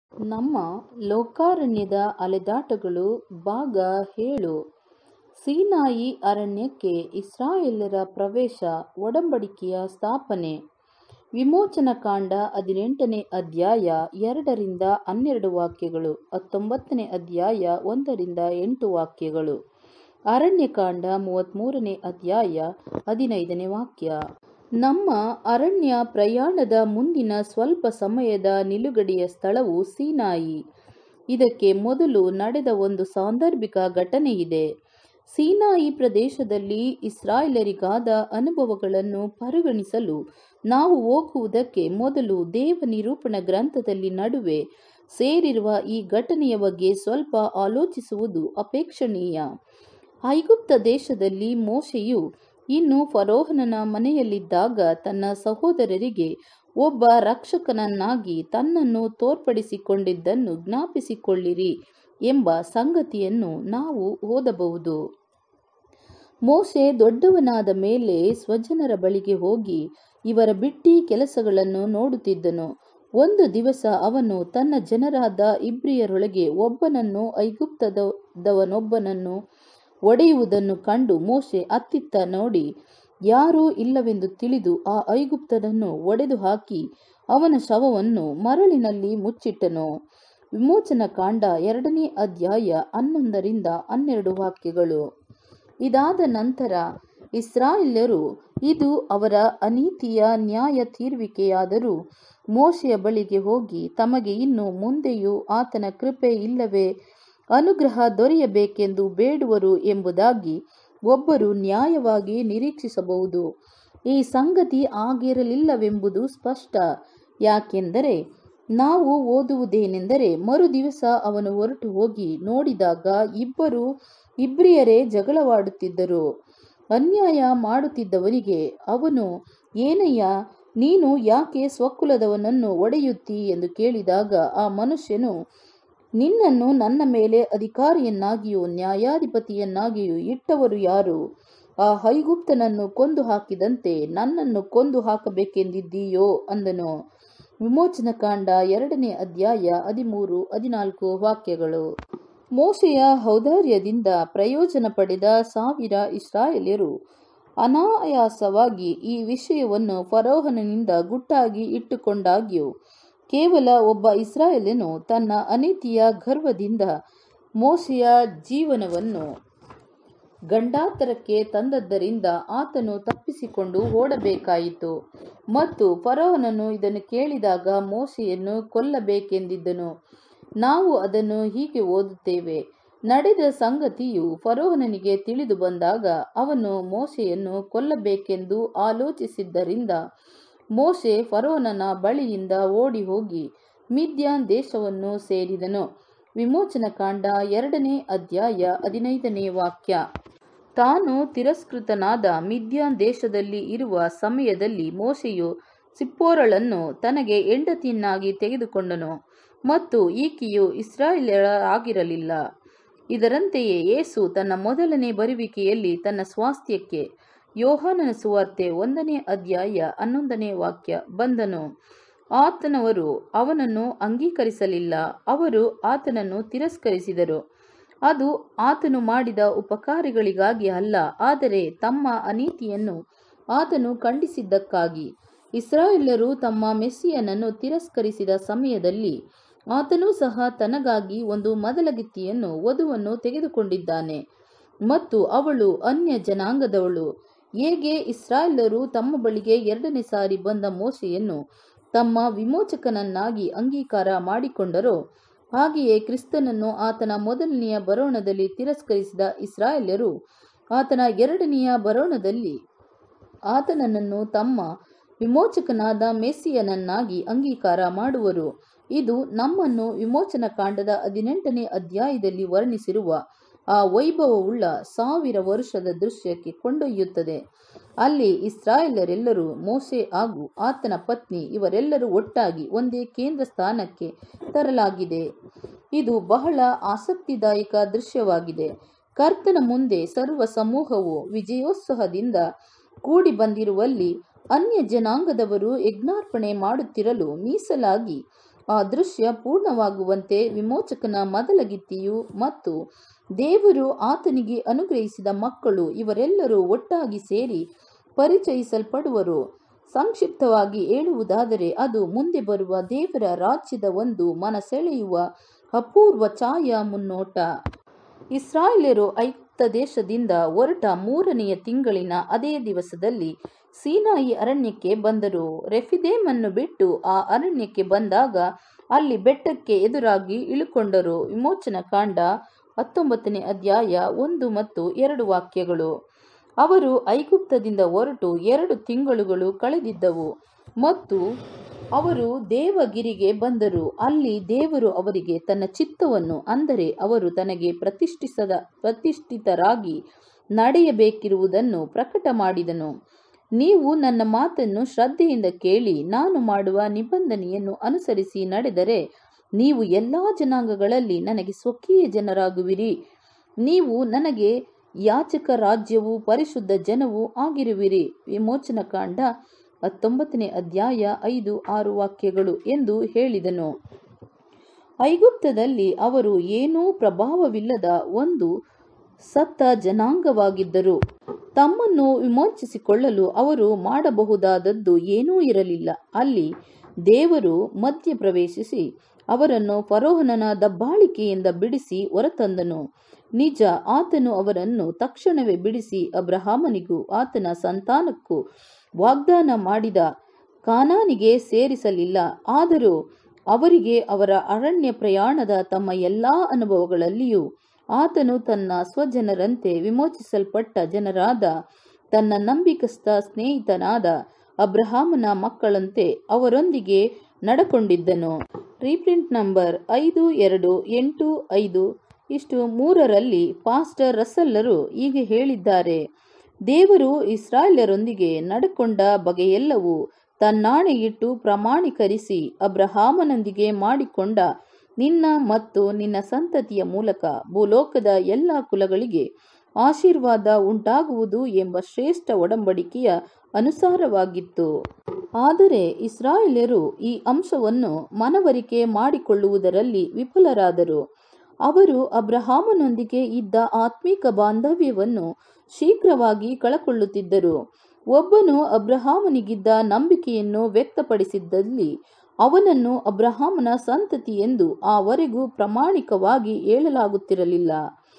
ನಮ್ಮ ಲೋಕಾರಣ್ಯದ ಅಲೆದಾಟಗಳು ಭಾಗ ಏಳು ಸೀನಾಯಿ ಅರಣ್ಯಕ್ಕೆ ಇಸ್ರಾಯೇಲ್ಯರ ಪ್ರವೇಶ ಒಡಂಬಡಿಕೆಯ ಸ್ಥಾಪನೆ ವಿಮೋಚನಕಾಂಡ ಹದಿನೆಂಟನೇ ಅಧ್ಯಾಯ ಎರಡರಿಂದ ಹನ್ನೆರಡು ವಾಕ್ಯಗಳು ಹತ್ತೊಂಬತ್ತನೇ ಅಧ್ಯಾಯ ಒಂದರಿಂದ ಎಂಟು ವಾಕ್ಯಗಳು ಅರಣ್ಯಕಾಂಡ ಮೂವತ್ತ್ಮೂರನೇ ಅಧ್ಯಾಯ ಹದಿನೈದನೇ ವಾಕ್ಯ ನಮ್ಮ ಅರಣ್ಯ ಪ್ರಯಾಣದ ಮುಂದಿನ ಸ್ವಲ್ಪ ಸಮಯದ ನಿಲುಗಡೆಯ ಸ್ಥಳವು ಸೀನಾಯಿ ಇದಕ್ಕೆ ಮೊದಲು ನಡೆದ ಒಂದು ಸಾಂದರ್ಭಿಕ ಘಟನೆಯಿದೆ ಸೀನಾಯಿ ಪ್ರದೇಶದಲ್ಲಿ ಇಸ್ರಾಯೇಲರಿಗಾದ ಅನುಭವಗಳನ್ನು ಪರಿಗಣಿಸಲು ನಾವು ಹೋಗುವುದಕ್ಕೆ ಮೊದಲು ದೇವನಿರೂಪಣ ಗ್ರಂಥದಲ್ಲಿ ನಡುವೆ ಸೇರಿರುವ ಈ ಘಟನೆಯ ಬಗ್ಗೆ ಸ್ವಲ್ಪ ಆಲೋಚಿಸುವುದು ಅಪೇಕ್ಷಣೀಯ ಐಗುಪ್ತ ದೇಶದಲ್ಲಿ ಮೋಶೆಯು ಇನ್ನು ಫರೋಹನನ ಮನೆಯಲ್ಲಿದ್ದಾಗ ತನ್ನ ಸಹೋದರರಿಗೆ ಒಬ್ಬ ರಕ್ಷಕನನ್ನಾಗಿ ತನ್ನನ್ನು ತೋರ್ಪಡಿಸಿಕೊಂಡಿದ್ದನ್ನು ಜ್ಞಾಪಿಸಿಕೊಳ್ಳಿರಿ ಎಂಬ ಸಂಗತಿಯನ್ನು ನಾವು ಓದಬಹುದು ಮೋಶೆ ದೊಡ್ಡವನಾದ ಮೇಲೆ ಸ್ವಜನರ ಬಳಿಗೆ ಹೋಗಿ ಇವರ ಬಿಟ್ಟಿ ಕೆಲಸಗಳನ್ನು ನೋಡುತ್ತಿದ್ದನು ಒಂದು ದಿವಸ ಅವನು ತನ್ನ ಜನರಾದ ಇಬ್ರಿಯರೊಳಗೆ ಒಬ್ಬನನ್ನು ಐಗುಪ್ತದವನೊಬ್ಬನನ್ನು ಒಡೆಯುವುದನ್ನು ಕಂಡು ಮೋಶೆ ಅತ್ತಿತ್ತ ನೋಡಿ ಯಾರೂ ಇಲ್ಲವೆಂದು ತಿಳಿದು ಆ ಐಗುಪ್ತನನ್ನು ಒಡೆದು ಹಾಕಿ ಅವನ ಶವವನ್ನು ಮರಳಿನಲ್ಲಿ ಮುಚ್ಚಿಟ್ಟನು ವಿಮೋಚನ ಕಾಂಡ ಎರಡನೇ ಅಧ್ಯಾಯ ಹನ್ನೊಂದರಿಂದ ಹನ್ನೆರಡು ವಾಕ್ಯಗಳು ಇದಾದ ನಂತರ ಇಸ್ರಾಯೇಲ್ಯರು ಇದು ಅವರ ಅನೀತಿಯ ನ್ಯಾಯ ತೀರ್ವಿಕೆಯಾದರೂ ಮೋಶೆಯ ಬಳಿಗೆ ಹೋಗಿ ತಮಗೆ ಇನ್ನು ಮುಂದೆಯೂ ಆತನ ಕೃಪೆ ಇಲ್ಲವೇ ಅನುಗ್ರಹ ದೊರೆಯಬೇಕೆಂದು ಬೇಡುವರು ಎಂಬುದಾಗಿ ಒಬ್ಬರು ನ್ಯಾಯವಾಗಿ ನಿರೀಕ್ಷಿಸಬಹುದು ಈ ಸಂಗತಿ ಆಗಿರಲಿಲ್ಲವೆಂಬುದು ಸ್ಪಷ್ಟ ಯಾಕೆಂದರೆ ನಾವು ಓದುವುದೇನೆಂದರೆ ಮರುದಿವಸ ಅವನು ಹೊರಟು ಹೋಗಿ ನೋಡಿದಾಗ ಇಬ್ಬರು ಇಬ್ರಿಯರೇ ಜಗಳವಾಡುತ್ತಿದ್ದರು ಅನ್ಯಾಯ ಮಾಡುತ್ತಿದ್ದವನಿಗೆ ಅವನು ಏನಯ್ಯ ನೀನು ಯಾಕೆ ಸ್ವಕುಲದವನನ್ನು ಒಡೆಯುತ್ತಿ ಎಂದು ಕೇಳಿದಾಗ ಆ ಮನುಷ್ಯನು ನಿನ್ನನ್ನು ನನ್ನ ಮೇಲೆ ಅಧಿಕಾರಿಯನ್ನಾಗಿಯೂ ನ್ಯಾಯಾಧಿಪತಿಯನ್ನಾಗಿಯೂ ಇಟ್ಟವರು ಯಾರು ಆ ಹೈಗುಪ್ತನನ್ನು ಕೊಂದು ಹಾಕಿದಂತೆ ನನ್ನನ್ನು ಕೊಂದು ಹಾಕಬೇಕೆಂದಿದ್ದೀಯೋ ಅಂದನು ವಿಮೋಚನಕಾಂಡ ಎರಡನೇ ಅಧ್ಯಾಯ ಹದಿಮೂರು ಹದಿನಾಲ್ಕು ವಾಕ್ಯಗಳು ಮೋಶೆಯ ಔದಾರ್ಯದಿಂದ ಪ್ರಯೋಜನ ಪಡೆದ ಸಾವಿರ ಇಸ್ರಾಯೇಲ್ಯರು ಅನಾಯಾಸವಾಗಿ ಈ ವಿಷಯವನ್ನು ಫರೋಹನನಿಂದ ಗುಟ್ಟಾಗಿ ಇಟ್ಟುಕೊಂಡಾಗ್ಯೂ ಕೇವಲ ಒಬ್ಬ ಇಸ್ರಾಯೇಲನು ತನ್ನ ಅನೀತಿಯ ಗರ್ವದಿಂದ ಮೋಶೆಯ ಜೀವನವನ್ನು ಗಂಡಾಂತರಕ್ಕೆ ತಂದದ್ದರಿಂದ ಆತನು ತಪ್ಪಿಸಿಕೊಂಡು ಓಡಬೇಕಾಯಿತು ಮತ್ತು ಫರೋಹನನು ಇದನ್ನು ಕೇಳಿದಾಗ ಮೋಶೆಯನ್ನು ಕೊಲ್ಲಬೇಕೆಂದಿದ್ದನು ನಾವು ಅದನ್ನು ಹೀಗೆ ಓದುತ್ತೇವೆ ನಡೆದ ಸಂಗತಿಯು ಫರೋಹನನಿಗೆ ತಿಳಿದು ಬಂದಾಗ ಅವನು ಮೋಶೆಯನ್ನು ಕೊಲ್ಲಬೇಕೆಂದು ಆಲೋಚಿಸಿದ್ದರಿಂದ ಮೋಶೆ ಫರೋಹನನ ಬಳಿಯಿಂದ ಓಡಿ ಹೋಗಿ ಮಿದ್ಯಾನ್ ದೇಶವನ್ನು ಸೇರಿದನು ವಿಮೋಚನಕಾಂಡ ಎರಡನೇ ಅಧ್ಯಾಯ ಹದಿನೈದನೇ ವಾಕ್ಯ ತಾನು ತಿರಸ್ಕೃತನಾದ ಮಿದ್ಯಾನ್ ದೇಶದಲ್ಲಿ ಇರುವ ಸಮಯದಲ್ಲಿ ಮೋಶೆಯು ಸಿಪ್ಪೋರಳನ್ನು ತನಗೆ ಹೆಂಡತಿಯನ್ನಾಗಿ ತೆಗೆದುಕೊಂಡನು ಮತ್ತು ಈಕೆಯು ಇಸ್ರಾಯೇಲರಾಗಿರಲಿಲ್ಲ ಇದರಂತೆಯೇ ಯೇಸು ತನ್ನ ಮೊದಲನೇ ಬರುವಿಕೆಯಲ್ಲಿ ತನ್ನ ಸ್ವಾಸ್ಥ್ಯಕ್ಕೆ ಯೋಹಾನನ ಸುವಾರ್ತೆ ಒಂದನೇ ಅಧ್ಯಾಯ ಹನ್ನೊಂದನೇ ವಾಕ್ಯ ಬಂದನು ಆತನವರು ಅವನನ್ನು ಅಂಗೀಕರಿಸಲಿಲ್ಲ ಅವರು ಆತನನ್ನು ತಿರಸ್ಕರಿಸಿದರು ಅದು ಆತನು ಮಾಡಿದ ಉಪಕಾರಗಳಿಗಾಗಿ ಅಲ್ಲ ಆದರೆ ತಮ್ಮ ಅನೀತಿಯನ್ನು ಆತನು ಖಂಡಿಸಿದ್ದಕ್ಕಾಗಿ ಇಸ್ರಾಯೇಲರು ತಮ್ಮ ಮೆಸ್ಸಿಯನನ್ನು ತಿರಸ್ಕರಿಸಿದ ಸಮಯದಲ್ಲಿ ಆತನೂ ಸಹ ತನಗಾಗಿ ಒಂದು ಮದಲಗಿತ್ತಿಯನ್ನು ವಧುವನ್ನು ತೆಗೆದುಕೊಂಡಿದ್ದಾನೆ ಮತ್ತು ಅವಳು ಅನ್ಯ ಜನಾಂಗದವಳು ಹೇಗೆ ಇಸ್ರಾಯೇಲರು ತಮ್ಮ ಬಳಿಗೆ ಎರಡನೇ ಸಾರಿ ಬಂದ ಮೋಶೆಯನ್ನು ತಮ್ಮ ವಿಮೋಚಕನನ್ನಾಗಿ ಅಂಗೀಕಾರ ಮಾಡಿಕೊಂಡರೋ ಹಾಗೆಯೇ ಕ್ರಿಸ್ತನನ್ನು ಆತನ ಮೊದಲನೆಯ ಬರೋಣದಲ್ಲಿ ತಿರಸ್ಕರಿಸಿದ ಇಸ್ರಾಯೇಲ್ಯರು ಆತನ ಎರಡನೆಯ ಬರೋಣದಲ್ಲಿ ಆತನನ್ನು ತಮ್ಮ ವಿಮೋಚಕನಾದ ಮೆಸ್ಸಿಯನನ್ನಾಗಿ ಅಂಗೀಕಾರ ಮಾಡುವರು ಇದು ನಮ್ಮನ್ನು ವಿಮೋಚನ ಕಾಂಡದ ಹದಿನೆಂಟನೇ ಅಧ್ಯಾಯದಲ್ಲಿ ವರ್ಣಿಸಿರುವ ಆ ವೈಭವವುಳ್ಳ ಸಾವಿರ ವರ್ಷದ ದೃಶ್ಯಕ್ಕೆ ಕೊಂಡೊಯ್ಯುತ್ತದೆ ಅಲ್ಲಿ ಇಸ್ರಾಯೇಲರೆಲ್ಲರೂ ಮೋಸೆ ಹಾಗೂ ಆತನ ಪತ್ನಿ ಇವರೆಲ್ಲರೂ ಒಟ್ಟಾಗಿ ಒಂದೇ ಕೇಂದ್ರ ಸ್ಥಾನಕ್ಕೆ ತರಲಾಗಿದೆ ಇದು ಬಹಳ ಆಸಕ್ತಿದಾಯಕ ದೃಶ್ಯವಾಗಿದೆ ಕರ್ತನ ಮುಂದೆ ಸರ್ವ ಸಮೂಹವು ವಿಜಯೋತ್ಸಾಹದಿಂದ ಕೂಡಿ ಬಂದಿರುವಲ್ಲಿ ಅನ್ಯ ಜನಾಂಗದವರು ಯಜ್ಞಾರ್ಪಣೆ ಮಾಡುತ್ತಿರಲು ಮೀಸಲಾಗಿ ಆ ದೃಶ್ಯ ಪೂರ್ಣವಾಗುವಂತೆ ವಿಮೋಚಕನ ಮೊದಲ ಗಿತ್ತಿಯು ಮತ್ತು ದೇವರು ಆತನಿಗೆ ಅನುಗ್ರಹಿಸಿದ ಮಕ್ಕಳು ಇವರೆಲ್ಲರೂ ಒಟ್ಟಾಗಿ ಸೇರಿ ಪರಿಚಯಿಸಲ್ಪಡುವರು ಸಂಕ್ಷಿಪ್ತವಾಗಿ ಹೇಳುವುದಾದರೆ ಅದು ಮುಂದೆ ಬರುವ ದೇವರ ರಾಜ್ಯದ ಒಂದು ಮನಸೆಳೆಯುವ ಅಪೂರ್ವ ಛಾಯಾ ಮುನ್ನೋಟ ಇಸ್ರಾಯೇಲ್ಯರು ಐಗುಪ್ತ ದೇಶದಿಂದ ಹೊರಟ ಮೂರನೆಯ ತಿಂಗಳಿನ ಅದೇ ದಿವಸದಲ್ಲಿ ಸೀನಾಯಿ ಅರಣ್ಯಕ್ಕೆ ಬಂದರು ರೆಫಿದೇಮನ್ನು ಬಿಟ್ಟು ಆ ಅರಣ್ಯಕ್ಕೆ ಬಂದಾಗ ಅಲ್ಲಿ ಬೆಟ್ಟಕ್ಕೆ ಎದುರಾಗಿ ಇಳುಕೊಂಡರು ವಿಮೋಚನ ಕಾಂಡ ಹತ್ತೊಂಬತ್ತನೇ ಅಧ್ಯಾಯ ಒಂದು ಮತ್ತು ಎರಡು ವಾಕ್ಯಗಳು ಅವರು ಐಗುಪ್ತದಿಂದ ಹೊರಟು ಎರಡು ತಿಂಗಳುಗಳು ಕಳೆದಿದ್ದವು ಮತ್ತು ಅವರು ದೇವಗಿರಿಗೆ ಬಂದರು ಅಲ್ಲಿ ದೇವರು ಅವರಿಗೆ ತನ್ನ ಚಿತ್ತವನ್ನು ಅಂದರೆ ಅವರು ತನಗೆ ಪ್ರತಿಷ್ಠಿಸದ ಪ್ರತಿಷ್ಠಿತರಾಗಿ ನಡೆಯಬೇಕಿರುವುದನ್ನು ಪ್ರಕಟ ಮಾಡಿದನು ನೀವು ನನ್ನ ಮಾತನ್ನು ಶ್ರದ್ಧೆಯಿಂದ ಕೇಳಿ ನಾನು ಮಾಡುವ ನಿಬಂಧನೆಯನ್ನು ಅನುಸರಿಸಿ ನಡೆದರೆ ನೀವು ಎಲ್ಲ ಜನಾಂಗಗಳಲ್ಲಿ ನನಗೆ ಸ್ವಕೀಯ ಜನರಾಗುವಿರಿ ನೀವು ನನಗೆ ಯಾಚಕ ರಾಜ್ಯವೂ ಪರಿಶುದ್ಧ ಜನವೂ ಆಗಿರುವಿರಿ ವಿಮೋಚನ ಕಾಂಡ ಹತ್ತೊಂಬತ್ತನೇ ಅಧ್ಯಾಯ ಐದು ಆರು ವಾಕ್ಯಗಳು ಎಂದು ಹೇಳಿದನು ಐಗುಪ್ತದಲ್ಲಿ ಅವರು ಏನೂ ಪ್ರಭಾವವಿಲ್ಲದ ಒಂದು ಸತ್ತ ಜನಾಂಗವಾಗಿದ್ದರು ತಮ್ಮನ್ನು ವಿಮೋಚಿಸಿಕೊಳ್ಳಲು ಅವರು ಮಾಡಬಹುದಾದದ್ದು ಏನೂ ಇರಲಿಲ್ಲ ಅಲ್ಲಿ ದೇವರು ಮಧ್ಯ ಪ್ರವೇಶಿಸಿ ಅವರನ್ನು ಫರೋಹನನ ದಬ್ಬಾಳಿಕೆಯಿಂದ ಬಿಡಿಸಿ ಹೊರತಂದನು ನಿಜ ಆತನು ಅವರನ್ನು ತಕ್ಷಣವೇ ಬಿಡಿಸಿ ಅಬ್ರಹಾಮನಿಗೂ ಆತನ ಸಂತಾನಕ್ಕೂ ವಾಗ್ದಾನ ಮಾಡಿದ ಕಾನಾನಿಗೆ ಸೇರಿಸಲಿಲ್ಲ ಆದರೂ ಅವರಿಗೆ ಅವರ ಅರಣ್ಯ ಪ್ರಯಾಣದ ತಮ್ಮ ಎಲ್ಲಾ ಅನುಭವಗಳಲ್ಲಿಯೂ ಆತನು ತನ್ನ ಸ್ವಜನರಂತೆ ವಿಮೋಚಿಸಲ್ಪಟ್ಟ ಜನರಾದ ತನ್ನ ನಂಬಿಕಸ್ಥ ಸ್ನೇಹಿತನಾದ ಅಬ್ರಹಾಮನ ಮಕ್ಕಳಂತೆ ಅವರೊಂದಿಗೆ ನಡಕೊಂಡಿದ್ದನು ರೀಪ್ರಿಂಟ್ ನಂಬರ್ ಐದು ಎರಡು ಎಂಟು ಐದು ಇಷ್ಟು ಮೂರರಲ್ಲಿ ಪಾಸ್ಟರ್ ರಸಲ್ಲರು ಹೀಗೆ ಹೇಳಿದ್ದಾರೆ ದೇವರು ಇಸ್ರಾಯೇಲರೊಂದಿಗೆ ನಡಕೊಂಡ ಬಗೆಯೆಲ್ಲವೂ ತನ್ನಾಣೆಯಿಟ್ಟು ಪ್ರಮಾಣೀಕರಿಸಿ ಅಬ್ರಹಾಮನೊಂದಿಗೆ ಮಾಡಿಕೊಂಡ ನಿನ್ನ ಮತ್ತು ನಿನ್ನ ಸಂತತಿಯ ಮೂಲಕ ಭೂಲೋಕದ ಎಲ್ಲ ಕುಲಗಳಿಗೆ ಆಶೀರ್ವಾದ ಉಂಟಾಗುವುದು ಎಂಬ ಶ್ರೇಷ್ಠ ಒಡಂಬಡಿಕೆಯ ಅನುಸಾರವಾಗಿತ್ತು ಆದರೆ ಇಸ್ರಾಯೇಲ್ಯರು ಈ ಅಂಶವನ್ನು ಮನವರಿಕೆ ಮಾಡಿಕೊಳ್ಳುವುದರಲ್ಲಿ ವಿಫಲರಾದರು ಅವರು ಅಬ್ರಹಾಮನೊಂದಿಗೆ ಇದ್ದ ಆತ್ಮಿಕ ಬಾಂಧವ್ಯವನ್ನು ಶೀಘ್ರವಾಗಿ ಕಳಕೊಳ್ಳುತ್ತಿದ್ದರು ಒಬ್ಬನು ಅಬ್ರಹಾಮನಿಗಿದ್ದ ನಂಬಿಕೆಯನ್ನು ವ್ಯಕ್ತಪಡಿಸಿದ್ದಲ್ಲಿ ಅವನನ್ನು ಅಬ್ರಹಾಮನ ಸಂತತಿ ಎಂದು ಆವರೆಗೂ ಪ್ರಾಮಾಣಿಕವಾಗಿ ಹೇಳಲಾಗುತ್ತಿರಲಿಲ್ಲ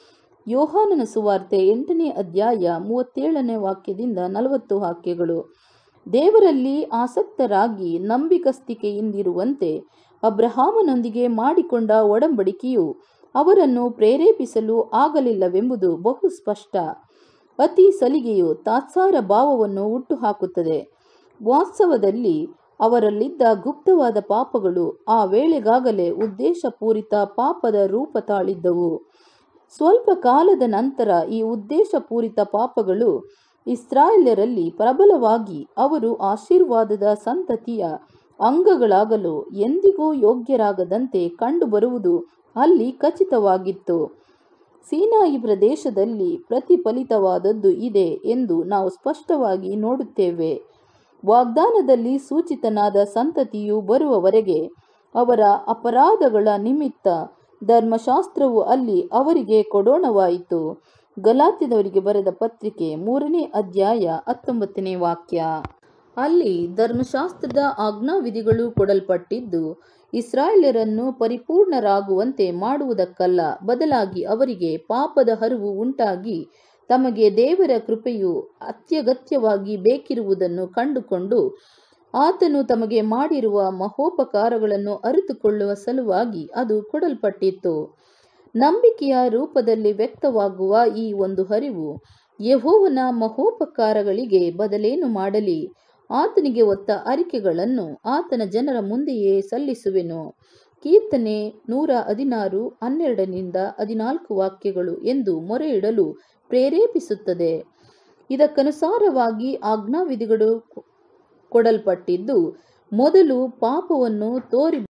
ಯೋಹಾನನ ಸುವಾರ್ತೆ ಎಂಟನೇ ಅಧ್ಯಾಯ ಮೂವತ್ತೇಳನೇ ವಾಕ್ಯದಿಂದ ನಲವತ್ತು ವಾಕ್ಯಗಳು ದೇವರಲ್ಲಿ ಆಸಕ್ತರಾಗಿ ನಂಬಿಕಸ್ತಿಕೆಯಿಂದಿರುವಂತೆ ಅಬ್ರಹಾಮನೊಂದಿಗೆ ಮಾಡಿಕೊಂಡ ಒಡಂಬಡಿಕೆಯು ಅವರನ್ನು ಪ್ರೇರೇಪಿಸಲು ಆಗಲಿಲ್ಲವೆಂಬುದು ಬಹು ಸ್ಪಷ್ಟ ಅತಿ ಸಲಿಗೆಯು ತಾತ್ಸಾರ ಭಾವವನ್ನು ಹುಟ್ಟುಹಾಕುತ್ತದೆ ವಾಸ್ತವದಲ್ಲಿ ಅವರಲ್ಲಿದ್ದ ಗುಪ್ತವಾದ ಪಾಪಗಳು ಆ ವೇಳೆಗಾಗಲೇ ಉದ್ದೇಶಪೂರಿತ ಪಾಪದ ರೂಪ ತಾಳಿದ್ದವು ಸ್ವಲ್ಪ ಕಾಲದ ನಂತರ ಈ ಉದ್ದೇಶಪೂರಿತ ಪಾಪಗಳು ಇಸ್ರಾಯೇಲ್ಯರಲ್ಲಿ ಪ್ರಬಲವಾಗಿ ಅವರು ಆಶೀರ್ವಾದದ ಸಂತತಿಯ ಅಂಗಗಳಾಗಲು ಎಂದಿಗೂ ಯೋಗ್ಯರಾಗದಂತೆ ಕಂಡುಬರುವುದು ಅಲ್ಲಿ ಖಚಿತವಾಗಿತ್ತು ಸೀನಾಯಿ ಪ್ರದೇಶದಲ್ಲಿ ಪ್ರತಿಫಲಿತವಾದದ್ದು ಇದೆ ಎಂದು ನಾವು ಸ್ಪಷ್ಟವಾಗಿ ನೋಡುತ್ತೇವೆ ವಾಗ್ದಾನದಲ್ಲಿ ಸೂಚಿತನಾದ ಸಂತತಿಯು ಬರುವವರೆಗೆ ಅವರ ಅಪರಾಧಗಳ ನಿಮಿತ್ತ ಧರ್ಮಶಾಸ್ತ್ರವು ಅಲ್ಲಿ ಅವರಿಗೆ ಕೊಡೋಣವಾಯಿತು ಗಲಾತ್ಯದವರಿಗೆ ಬರೆದ ಪತ್ರಿಕೆ ಮೂರನೇ ಅಧ್ಯಾಯ ಹತ್ತೊಂಬತ್ತನೇ ವಾಕ್ಯ ಅಲ್ಲಿ ಧರ್ಮಶಾಸ್ತ್ರದ ಆಜ್ಞಾವಿಧಿಗಳು ಕೊಡಲ್ಪಟ್ಟಿದ್ದು ಇಸ್ರಾಯೇಲ್ಯರನ್ನು ಪರಿಪೂರ್ಣರಾಗುವಂತೆ ಮಾಡುವುದಕ್ಕಲ್ಲ ಬದಲಾಗಿ ಅವರಿಗೆ ಪಾಪದ ಹರಿವು ಉಂಟಾಗಿ ತಮಗೆ ದೇವರ ಕೃಪೆಯು ಅತ್ಯಗತ್ಯವಾಗಿ ಬೇಕಿರುವುದನ್ನು ಕಂಡುಕೊಂಡು ಆತನು ತಮಗೆ ಮಾಡಿರುವ ಮಹೋಪಕಾರಗಳನ್ನು ಅರಿತುಕೊಳ್ಳುವ ಸಲುವಾಗಿ ಅದು ಕೊಡಲ್ಪಟ್ಟಿತ್ತು ನಂಬಿಕೆಯ ರೂಪದಲ್ಲಿ ವ್ಯಕ್ತವಾಗುವ ಈ ಒಂದು ಹರಿವು ಯಹೋವನ ಮಹೋಪಕಾರಗಳಿಗೆ ಬದಲೇನು ಮಾಡಲಿ ಆತನಿಗೆ ಒತ್ತ ಅರಿಕೆಗಳನ್ನು ಆತನ ಜನರ ಮುಂದೆಯೇ ಸಲ್ಲಿಸುವೆನು ಕೀರ್ತನೆ ನೂರ ಹದಿನಾರು ಹನ್ನೆರಡನಿಂದ ಹದಿನಾಲ್ಕು ವಾಕ್ಯಗಳು ಎಂದು ಮೊರೆ ಇಡಲು ಪ್ರೇರೇಪಿಸುತ್ತದೆ ಇದಕ್ಕನುಸಾರವಾಗಿ ಆಜ್ಞಾವಿಧಿಗಳು ಕೊಡಲ್ಪಟ್ಟಿದ್ದು ಮೊದಲು ಪಾಪವನ್ನು ತೋರಿ